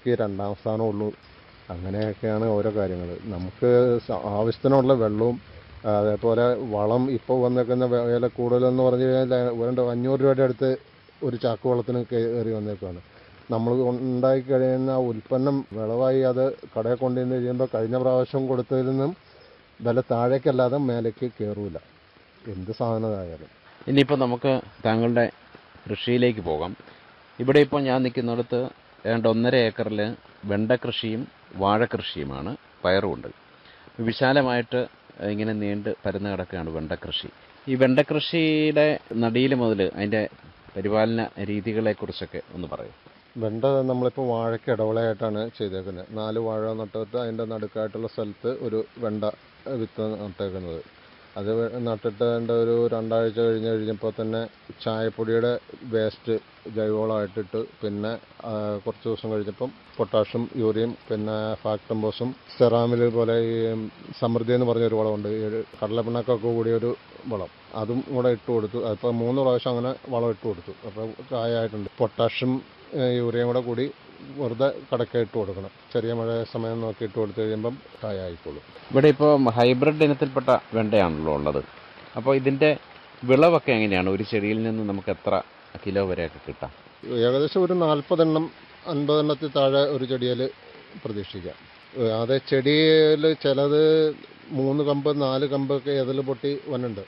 വാഴയ്ക്ക് രണ്ടാം സ്ഥാനമുള്ളൂ അങ്ങനെയൊക്കെയാണ് ഓരോ കാര്യങ്ങൾ നമുക്ക് സ- ആവശ്യത്തിനുള്ള വെള്ളവും അതേപോലെ വളം ഇപ്പോൾ വന്നേക്കുന്ന വില കൂടുതലെന്ന് പറഞ്ഞു കഴിഞ്ഞാൽ വേണ്ട അഞ്ഞൂറ് രൂപയുടെ അടുത്ത് ഒരു ചാക്ക് വളത്തിന് കയറി വന്നേക്കാണ് നമ്മൾ ഉണ്ടാക്കി കഴിയുന്ന ആ ഉൽപ്പന്നം വിളവായി അത് കടയിൽ കൊണ്ടുവന്ന് കഴിയുമ്പോൾ കഴിഞ്ഞ പ്രാവശ്യം കൊടുത്തതിൽ നിന്നും വില താഴേക്കല്ലാതെ മേലേക്ക് കയറൂല എന്ത് സാധനമായാലും ഇനിയിപ്പോൾ നമുക്ക് താങ്കളുടെ കൃഷിയിലേക്ക് പോകാം ഇവിടെ ഇപ്പോൾ ഞാൻ നിൽക്കുന്നിടത്ത് ഏതാണ്ട് ഒന്നര ഏക്കറിൽ വെണ്ട കൃഷിയും വാഴ കൃഷിയുമാണ് പയറുമുണ്ട് വിശാലമായിട്ട് ഇങ്ങനെ നീണ്ട് പരന്നു കിടക്കുകയാണ് വെണ്ട കൃഷി ഈ വെണ്ട കൃഷിയുടെ നടിയിൽ മുതൽ അതിൻ്റെ പരിപാലന രീതികളെക്കുറിച്ചൊക്കെ ഒന്ന് പറയും വെണ്ട നമ്മളിപ്പോൾ വാഴയ്ക്ക് ഇടവളയായിട്ടാണ് ചെയ്തേക്കുന്നത് നാല് വാഴ നട്ടിട്ട് അതിൻ്റെ നടുക്കായിട്ടുള്ള സ്ഥലത്ത് ഒരു വെണ്ട വിത്ത് നട്ടേക്കുന്നത് അത് വെ- നട്ടിട്ട് അതിൻ്റെ ഒരു രണ്ടാഴ്ച കഴിഞ്ഞ് കഴിഞ്ഞപ്പോൾ തന്നെ ചായപ്പൊടിയുടെ വേസ്റ്റ് ജൈവവളമായിട്ടിട്ട് പിന്നെ ആ, കുറച്ച് ദിവസം കഴിഞ്ഞപ്പം പൊട്ടാഷ്യം യൂറിയം പിന്നെ ഫാക്ടംബോസും സെറാമിൽ പോലെ ഈ സമൃദ്ധി എന്ന് പറഞ്ഞൊരു വളമുണ്ട് ഈ ഒരു കടലപ്പിണ്ണക്കൊക്കെ കൂടിയ ഒരു വളം അതും കൂടെ ഇട്ട് കൊടുത്തു അതിപ്പോൾ മൂന്ന് പ്രാവശ്യം അങ്ങനെ വളം ഇട്ട് കൊടുത്തു അപ്പോൾ കായായിട്ടുണ്ട് പൊട്ടാഷ്യം ഏഹ് യൂറിയയും കൂടെ കൂടി വെറുതെ കടക്ക ഇട്ട് കൊടുക്കണം ചെറിയ മഴ സമയം നോക്കി ഇട്ട് കൊടുത്തു കഴിയുമ്പം കായായിക്കോളും ഇവിടെ ഇപ്പോൾ ഹൈബ്രിഡ് ഇനത്തിൽപ്പെട്ട വെണ്ടയാണല്ലോ ഉള്ളത് അപ്പോൾ ഇതിൻ്റെ വിളവൊക്കെ എങ്ങനെയാണ് ഒരു ചെടിയിൽ നിന്ന് നമുക്ക് എത്ര കിലോ വരെയൊക്കെ കിട്ടാം ഏകദേശം ഒരു നാൽപ്പതെണ്ണം അൻപതെണ്ണത്തിൽ താഴെ ഒരു ചെടിയിൽ പ്രതീക്ഷിക്കാം ഏഹ് അത് ചെടിയിൽ ചിലത് മൂന്ന് കമ്പ് നാല് കമ്പൊക്കെ ഏതിൽ പൊട്ടി വന്നുണ്ട്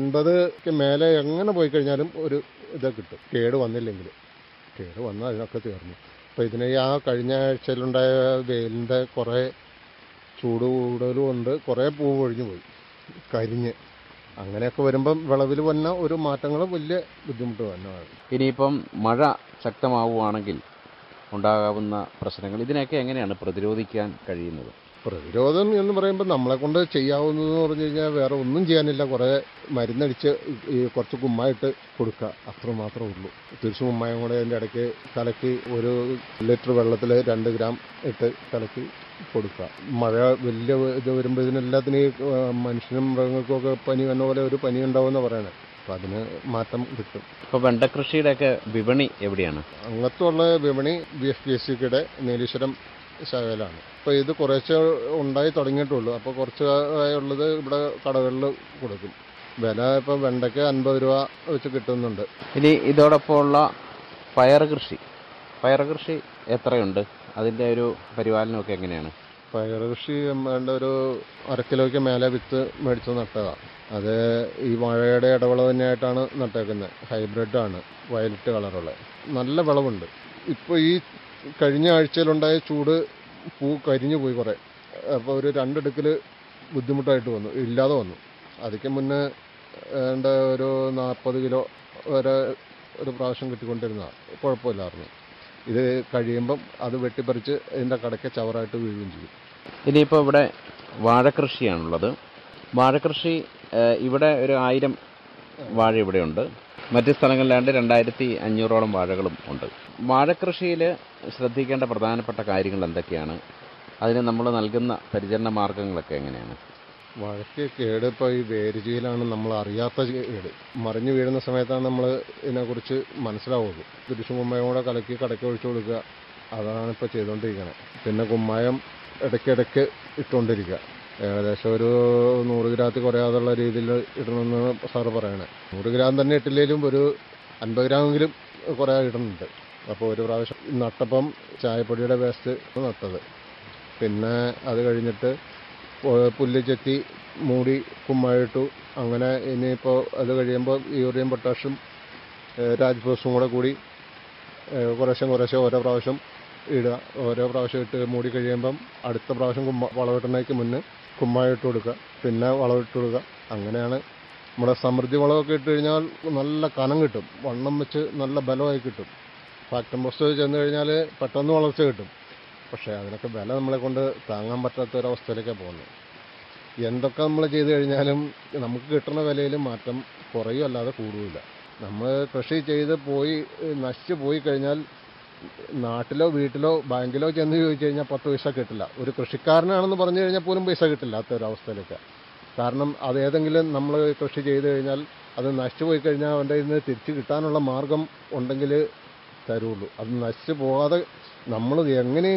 അൻപത് മേലെ എങ്ങനെ പോയി കഴിഞ്ഞാലും ഒരു ഇത് കിട്ടും കേട് വന്നില്ലെങ്കിൽ കേട് വന്നാൽ അതിനൊക്കെ തീർന്നു അപ്പോൾ ഇതിന് ഈ ആ കഴിഞ്ഞ ആഴ്ചയിലുണ്ടായ വെയിലിൻ്റെ കുറേ ചൂട് കൂടുതലും ഉണ്ട് കുറേ പൂ ഒഴിഞ്ഞു പോയി കരിഞ്ഞ് അങ്ങനെയൊക്കെ വരുമ്പം വിളവിൽ വന്ന ഒരു മാറ്റങ്ങൾ വലിയ ബുദ്ധിമുട്ട് തന്നെയാണ് ഇനിയിപ്പം മഴ ശക്തമാവുകയാണെങ്കിൽ ഉണ്ടാകാവുന്ന പ്രശ്നങ്ങൾ ഇതിനെയൊക്കെ എങ്ങനെയാണ് പ്രതിരോധിക്കാൻ കഴിയുന്നത് പ്രതിരോധം എന്ന് പറയുമ്പോൾ നമ്മളെ കൊണ്ട് ചെയ്യാവുന്നതെന്ന് പറഞ്ഞു കഴിഞ്ഞാൽ വേറെ ഒന്നും ചെയ്യാനില്ല കുറേ മരുന്നടിച്ച് ഈ കുറച്ച് കുമ്മായിട്ട് കൊടുക്കുക അത്ര മാത്രമേ ഉള്ളൂ തിരിച്ചു കുമ്മായം കൂടെ അതിൻ്റെ ഇടയ്ക്ക് കലക്കി ഒരു ലിറ്റർ വെള്ളത്തിൽ രണ്ട് ഗ്രാം ഇട്ട് കലക്കി കൊടുക്കുക മഴ വലിയ ഇത് വരുമ്പോൾ ഇതിനെല്ലാത്തിനും ഈ ആ, മനുഷ്യനും മൃഗങ്ങൾക്കും ഒക്കെ പനി വന്ന പോലെ ഒരു പനി ഉണ്ടാവുമെന്ന് പറയണേ അപ്പം അതിന് മാറ്റം കിട്ടും ഇപ്പോൾ വെണ്ടക്കൃഷിയുടെയൊക്കെ വിപണി എവിടെയാണ് അങ്ങത്തുള്ള വിപണി ബി എഫ് പി എസ് സിയുടെ നീലീശ്വരം ശാഖയിലാണ് അപ്പോൾ ഇത് കുറച്ച് ഉണ്ടായി തുടങ്ങിയിട്ടുള്ളൂ അപ്പോൾ കുറച്ച് ഉള്ളത് ഇവിടെ കടകളിൽ കൊടുക്കും വില ഇപ്പോൾ വെണ്ടയ്ക്ക് അൻപത് രൂപ വെച്ച് കിട്ടുന്നുണ്ട് ഇനി ഇതോടൊപ്പമുള്ള പയർ കൃഷി പയർ കൃഷി എത്രയുണ്ട് അതിൻ്റെ ഒരു പരിപാലനമൊക്കെ എങ്ങനെയാണ് പയർ കൃഷി വേണ്ട ഒരു അര കിലോയ്ക്ക് മേലെ വിത്ത് മേടിച്ച് നട്ടതാണ് അത് ഈ വാഴയുടെ ഇടവിള തന്നെയായിട്ടാണ് നട്ടേക്കുന്നത് ഹൈബ്രിഡാണ് വയലറ്റ് കളറുള്ള നല്ല വിളവുണ്ട് ഇപ്പോൾ ഈ കഴിഞ്ഞ ആഴ്ചയിലുണ്ടായ ചൂട് പൂ കരിഞ്ഞു പോയി കുറേ അപ്പോൾ ഒരു രണ്ടെടുക്കൽ ബുദ്ധിമുട്ടായിട്ട് വന്നു ഇല്ലാതെ വന്നു അതിക്ക് മുന്നേ ഏണ്ട ഒരു നാൽപ്പത് കിലോ വരെ ഒരു പ്രാവശ്യം കിട്ടിക്കൊണ്ടിരുന്നതാണ് കുഴപ്പമില്ലായിരുന്നു ഇത് കഴിയുമ്പം അത് വെട്ടിപ്പറിച്ച് ഇതിൻ്റെ കടയ്ക്ക് ചവറായിട്ട് വീഴുകയും ചെയ്യും ഇനിയിപ്പോൾ ഇവിടെ വാഴക്കൃഷിയാണുള്ളത് വാഴക്കൃഷി ഏഹ്, ഇവിടെ ഒരു ആയിരം വാഴ ഇവിടെയുണ്ട് മറ്റ് സ്ഥലങ്ങളിലാണ്ട് രണ്ടായിരത്തി അഞ്ഞൂറോളം വാഴകളും ഉണ്ട് വാഴക്കൃഷിയിൽ ശ്രദ്ധിക്കേണ്ട പ്രധാനപ്പെട്ട കാര്യങ്ങൾ എന്തൊക്കെയാണ് അതിന് നമ്മൾ നൽകുന്ന പരിചരണ മാർഗങ്ങളൊക്കെ എങ്ങനെയാണ് വാഴയ്ക്ക് കേട് ഇപ്പോൾ ഈ വേരുചീലാണ് നമ്മൾ അറിയാത്ത കേട് മറിഞ്ഞു വീഴുന്ന സമയത്താണ് നമ്മൾ ഇതിനെക്കുറിച്ച് മനസ്സിലാവുള്ളൂ തിരിച്ചു കുമ്മായം കൂടെ കലക്കി കടയ്ക്ക് ഒഴിച്ചു കൊടുക്കുക അതാണ് ഇപ്പോൾ ചെയ്തുകൊണ്ടിരിക്കുന്നത് പിന്നെ കുമ്മായം ഇടയ്ക്കിടയ്ക്ക് ഇട്ടുകൊണ്ടിരിക്കുക ഏകദേശം ഒരു നൂറ് ഗ്രാമത്തിൽ കുറയാതുള്ള രീതിയിൽ ഇടണമെന്നാണ് സാറ് പറയണത് നൂറ് ഗ്രാം തന്നെ ഇട്ടില്ലെങ്കിലും ഒരു അൻപത് ഗ്രാമെങ്കിലും കുറേ ഇടുന്നുണ്ട് അപ്പോൾ ഒരു പ്രാവശ്യം നട്ടപ്പം ചായപ്പൊടിയുടെ വേസ്റ്റ് നട്ടത് പിന്നെ അത് കഴിഞ്ഞിട്ട് പു- പുല്ല് ചെത്തി മൂടി കുമ്മായിട്ടു അങ്ങനെ ഇനിയിപ്പോൾ അത് കഴിയുമ്പോൾ യൂറിയം പൊട്ടാഷ്യം രാജ്ഫോസും കൂടെ കൂടി ഏഹ് കുറേശ്ശെ കുറേശ്ശെ ഓരോ പ്രാവശ്യം ഇടുക ഓരോ പ്രാവശ്യം ഇട്ട് മൂടി കഴിയുമ്പം അടുത്ത പ്രാവശ്യം കുമ്മ വളമിടുന്നതിക്ക് മുന്നേ കുമ്മായിട്ട് കൊടുക്കുക പിന്നെ വളമിട്ട് കൊടുക്കുക അങ്ങനെയാണ് നമ്മുടെ സമൃദ്ധി വളമൊക്കെ ഇട്ട് കഴിഞ്ഞാൽ നല്ല കനം കിട്ടും വണ്ണം വെച്ച് നല്ല ബലമായി കിട്ടും ഫാക്ടം പോസ്റ്റ് ചെന്ന് കഴിഞ്ഞാൽ പെട്ടെന്ന് വളർച്ച കിട്ടും പക്ഷേ അതിനൊക്കെ വില നമ്മളെ കൊണ്ട് താങ്ങാൻ പറ്റാത്ത ഒരവസ്ഥയിലേക്കാണ് പോകുന്നത് എന്തൊക്കെ നമ്മൾ ചെയ്തു കഴിഞ്ഞാലും നമുക്ക് കിട്ടുന്ന വിലയിൽ മാറ്റം കുറയും അല്ലാതെ കൂടുകയില്ല നമ്മൾ കൃഷി ചെയ്ത് പോയി ഏഹ് നശിച്ച് പോയി കഴിഞ്ഞാൽ നാട്ടിലോ വീട്ടിലോ ബാങ്കിലോ ചെന്ന് ചോദിച്ചു കഴിഞ്ഞാൽ പത്ത് പൈസ കിട്ടില്ല ഒരു കൃഷിക്കാരനാണെന്ന് പറഞ്ഞു കഴിഞ്ഞാൽ പോലും പൈസ കിട്ടില്ലാത്ത ഒരവസ്ഥയിലേക്ക് കാരണം അത് ഏതെങ്കിലും നമ്മൾ കൃഷി ചെയ്ത് കഴിഞ്ഞാൽ അത് നശിച്ചു പോയി കഴിഞ്ഞാൽ അവൻ്റെ കയ്യിൽ നിന്ന് തിരിച്ച് കിട്ടാനുള്ള മാർഗം ഉണ്ടെങ്കിൽ തരുള്ളൂ അത് നശിച്ചു പോകാതെ നമ്മൾ എങ്ങനെ